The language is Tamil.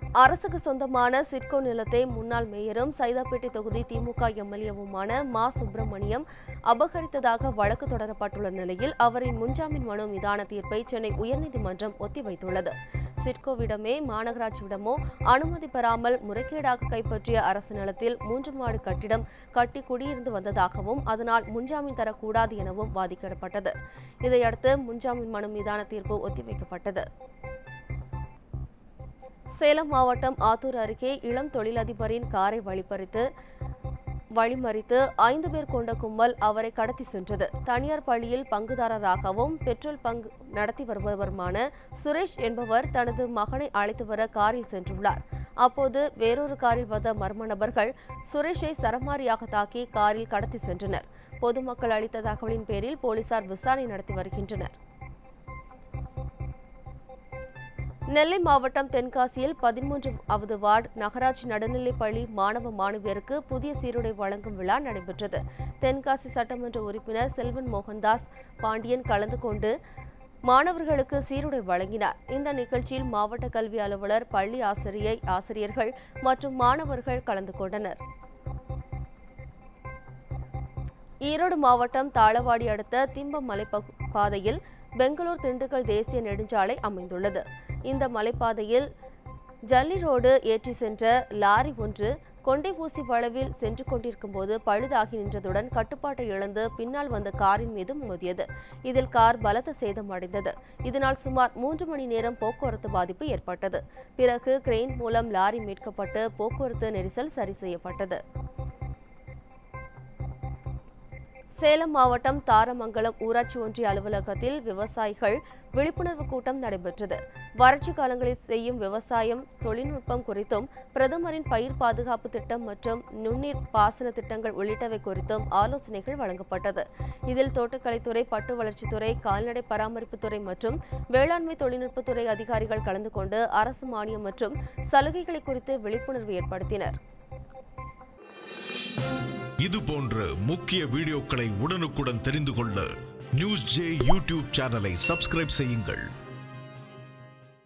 அரசுக்கு சொந்தமான சிட்கோ நிலத்தை முன்னாள் மேயரும் சைதாப்பேட்டை தொகுதி திமுக எம்எல்ஏவுமான மா சுப்பிரமணியம் அபகரித்ததாக வழக்கு தொடரப்பட்டுள்ள நிலையில் அவரின் முன்ஜாமீன் மனு மீதான தீர்ப்பை சென்னை உயர்நீதிமன்றம் ஒத்திவைத்துள்ளது சிட்கோவிடமே மாநகராட்சியிடமோ அனுமதி பெறாமல் முறைகேடாக கைப்பற்றிய அரசு நிலத்தில் மூன்று மாடு கட்டிடம் கட்டி குடியிருந்து வந்ததாகவும் அதனால் முன்ஜாமீன் தரக்கூடாது எனவும் வாதிக்கப்பட்டது இதையடுத்து முன்ஜாமீன் மனு மீதான தீர்ப்பு ஒத்திவைக்கப்பட்டது சேலம் மாவட்டம் ஆத்தூர் அருகே இளம் தொழிலதிபரின் காரை வழிபறித்து வழிமறித்து ஐந்து பேர் கொண்ட கும்பல் அவரை கடத்தி சென்றது தனியார் பள்ளியில் பங்குதாரராகவும் பெட்ரோல் பங்கு நடத்தி வருபவருமான சுரேஷ் என்பவர் தனது மகனை அழைத்து வர காரில் சென்றுள்ளார் அப்போது வேறொரு காரில் வந்த மர்ம நபர்கள் சுரேஷை சரமாரியாக தாக்கி காரில் கடத்தி சென்றனர் பொதுமக்கள் அளித்த தகவலின் பேரில் போலீசார் விசாரணை நடத்தி வருகின்றனர் நெல்லை மாவட்டம் தென்காசியில் பதிமூன்றாவது வார்டு நகராட்சி நடுநிலைப்பள்ளி மாணவ மாணவியருக்கு புதிய சீருடை வழங்கும் விழா நடைபெற்றது தென்காசி சட்டமன்ற உறுப்பினர் செல்வன் மோகன்தாஸ் பாண்டியன் கலந்து கொண்டு மாணவர்களுக்கு சீருடை வழங்கினார் இந்த நிகழ்ச்சியில் மாவட்ட கல்வி அலுவலர் பள்ளி ஆசிரியை ஆசிரியர்கள் மற்றும் மாணவர்கள் கலந்து கொண்டனர் ஈரோடு மாவட்டம் தாளவாடி அடுத்த திம்பம் மலைப்பகு- பாதையில் பெங்களூர் திண்டுக்கல் தேசிய நெடுஞ்சாலை அமைந்துள்ளது இந்த மலைப்பாதையில் ஜல்லி ரோடு ஏற்றி சென்ற லாரி ஒன்று கொண்டைபூசி வளவில் சென்று கொண்டிருக்கும் போது பழுதாகி நின்றதுடன் கட்டுப்பாட்டை இழந்து பின்னால் வந்த காரின் மீது மோதியது இதில் கார் பலத்த சேதம் அடைந்தது இதனால் சுமார் மூன்று மணி நேரம் போக்குவரத்து பாதிப்பு ஏற்பட்டது பிறகு கிரெயின் மூலம் லாரி மீட்கப்பட்டு போக்குவரத்து நெரிசல் சரி செய்யப்பட்டது சேலம் மாவட்டம் தாரமங்கலம் ஊராட்சி ஒன்றிய அலுவலகத்தில் விவசாயிகள் விழிப்புணர்வு கூட்டம் நடைபெற்றது வறட்சி காலங்களில் செய்யும் விவசாயம் தொழில்நுட்பம் குறித்தும் பிரதமரின் பயிர் பாதுகாப்பு திட்டம் மற்றும் நுண்ணீர் பாசன திட்டங்கள் உள்ளிட்டவை குறித்தும் ஆலோசனைகள் வழங்கப்பட்டது இதில் தோட்டக்கலைத்துறை பட்டு வளர்ச்சித்துறை கால்நடை பராமரிப்புத்துறை மற்றும் வேளாண்மை தொழில்நுட்பத்துறை அதிகாரிகள் கலந்து கொண்டு அரசு மானியம் மற்றும் சலுகைகளை குறித்து விழிப்புணர்வு ஏற்படுத்தினர் இது போன்ற முக்கிய வீடியோக்களை உடனுக்குடன் தெரிந்து கொள்ள நியூஸ் ஜே யூடியூப் சேனலை சப்ஸ்கிரைப் செய்யுங்கள்